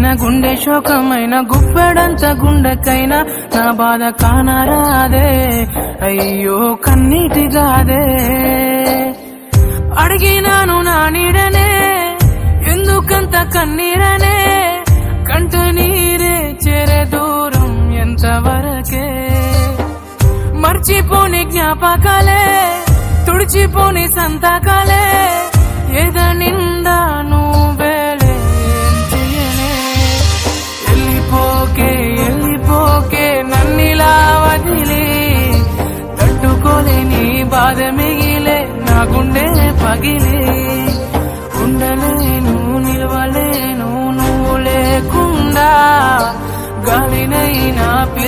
గుండెకైనా గుండె శోకమైన గుప్పెడంత గుండెకైనా నా బాధ కానరాదే అయ్యో కన్నీటిగాదే అడిగినాను నా నీడనే ఎందుకంత కన్నీరనే కంట నీరే చేరే దూరం ఎంతవరకే మర్చిపోని జ్ఞాపకాలే తుడిచిపోని సంతకాలే ఏద నిండా నువ్వేలే ఏం చెయ్యనే వెళ్ళిపోకే వెళ్ళిపోకే నన్నిలా వదిలి తట్టుకోలేని బాధ మిగిలే నా గుండె పగిలి ఉండలేను నిలవలేను నువ్వు లేకుండా గాలినైనా పి